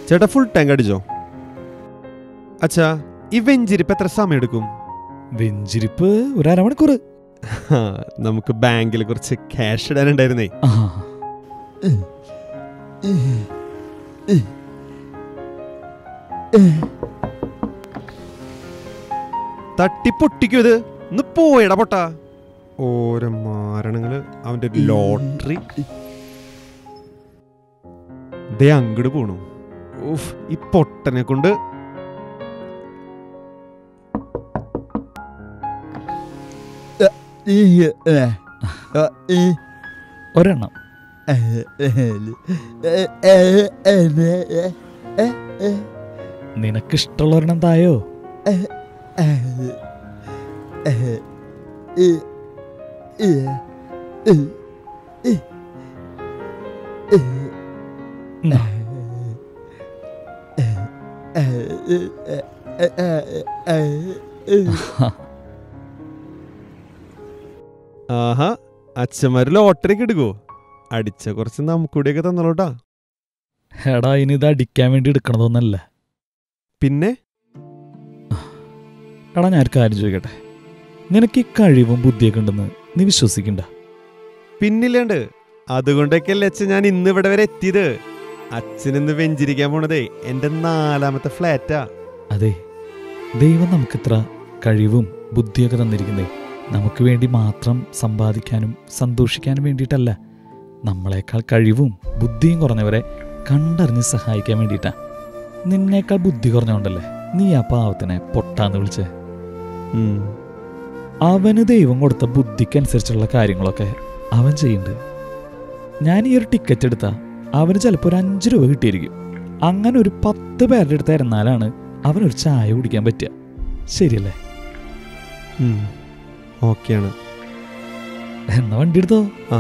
ചേട്ടാ full tank അടിച്ചോ അച്ഛാ ഈ വെഞ്ചിരിപ്പ് എത്ര സമയം എടുക്കും വെഞ്ചിരിപ്പ് ഒരു അരമണിക്കൂർ ഹാ, നമുക്ക് ബാങ്കിൽ കുറച്ച് ക്യാഷ് ഇടാനുണ്ടായിരുന്നേ ആ തട്ടി പൊട്ടിക്കും ഇത് ഒന്ന് പോയടാ പൊട്ടാ ഓരോ മാരണങ്ങള് അവന്റെ ലോട്ടറി ദേ അങ്ങട് പോണു ഉഫ് ഈ പൊട്ടനെ കൊണ്ട് ഒരെണ്ണം നിനക്കിഷ്ടമുള്ള ഒരെണ്ണം തായോ ഉം. ആഹാ അച്ഛന്മാര് ലോട്ടറി ഒക്കെ എടുക്കോ അടിച്ച കുറച്ച് നമുക്കൂടിയൊക്കെ തന്നോട്ടാ എടാ ഇനി ഇത് അടിക്കാൻ വേണ്ടി എടുക്കണതൊന്നല്ല പിന്നെ എടാ ഞാൻ ഒരു കാര്യം ചോദിക്കട്ടെ നിനക്ക് ഈ കഴിവും ബുദ്ധിയൊക്കെ ഉണ്ടെന്ന് നീ വിശ്വസിക്കണ്ട പിന്നില്ലാണ്ട് അതുകൊണ്ടൊക്കെയല്ലേ അച്ഛൻ ഞാൻ ഇന്ന് ഇവിടെ വരെ എത്തിയത് അച്ഛൻ ഇന്ന് വെഞ്ചിരിക്കാൻ പോണതേ എന്റെ നാലാമത്തെ ഫ്ലാറ്റാ അതെ ദൈവം നമുക്കിത്ര കഴിവും ബുദ്ധിയൊക്കെ തന്നിരിക്കുന്നേ നമുക്ക് വേണ്ടി മാത്രം സമ്പാദിക്കാനും സന്തോഷിക്കാനും വേണ്ടിയിട്ടല്ല നമ്മളെക്കാൾ കഴിവും ബുദ്ധിയും കുറഞ്ഞവരെ കണ്ടറിഞ്ഞ് സഹായിക്കാൻ വേണ്ടിയിട്ടാ നിന്നേക്കാൾ ബുദ്ധി കുറഞ്ഞോണ്ടല്ലേ നീ ആ പാവത്തിനെ പൊട്ടാന്ന് വിളിച്ചേ ഉം. അവന് ദൈവം കൊടുത്ത ബുദ്ധിക്കനുസരിച്ചുള്ള കാര്യങ്ങളൊക്കെ അവൻ ചെയ്യുന്നുണ്ട് ഞാൻ ഈ ഒരു ടിക്കറ്റ് എടുത്താ അവന് ചിലപ്പോൾ ഒരു അഞ്ച് രൂപ കിട്ടിയിരിക്കും അങ്ങനെ ഒരു പത്ത് പേരുടെ അടുത്ത് ഇരുന്നാലാണ് അവനൊരു ചായ കുടിക്കാൻ പറ്റുക ശരിയല്ലേ ഉം. ഓക്കെയാണ് എന്നാ വണ്ടി എടുത്തോ ആ.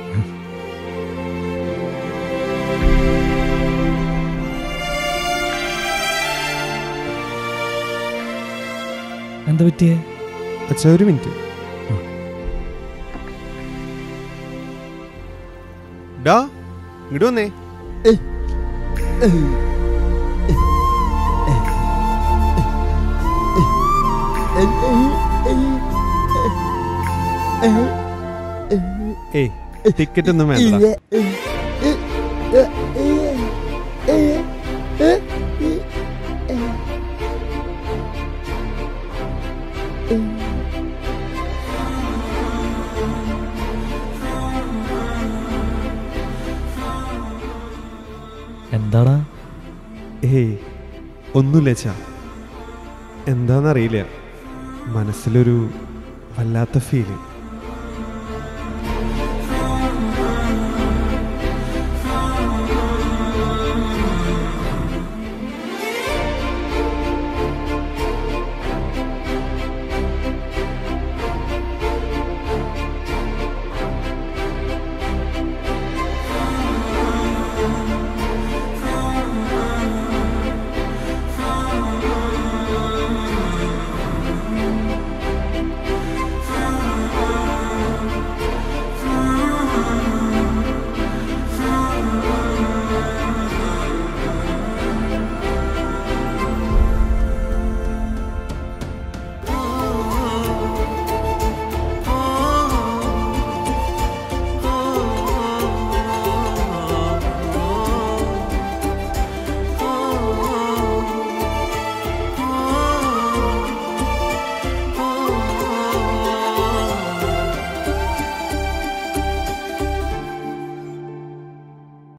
എന്താ പറ്റിയേ അച്ഛാ ഒരു മിനിറ്റ് ആ. ഡാ ഇങ്ങോട്ട് വന്നേ ഏയ് ടിക്കറ്റ് ഒന്നും വേണ്ട എന്താടാ ഏയ് ഒന്നുമില്ല അച്ഛാ എന്താന്നറിയില്ല മനസ്സിലൊരു വല്ലാത്ത ഫീല്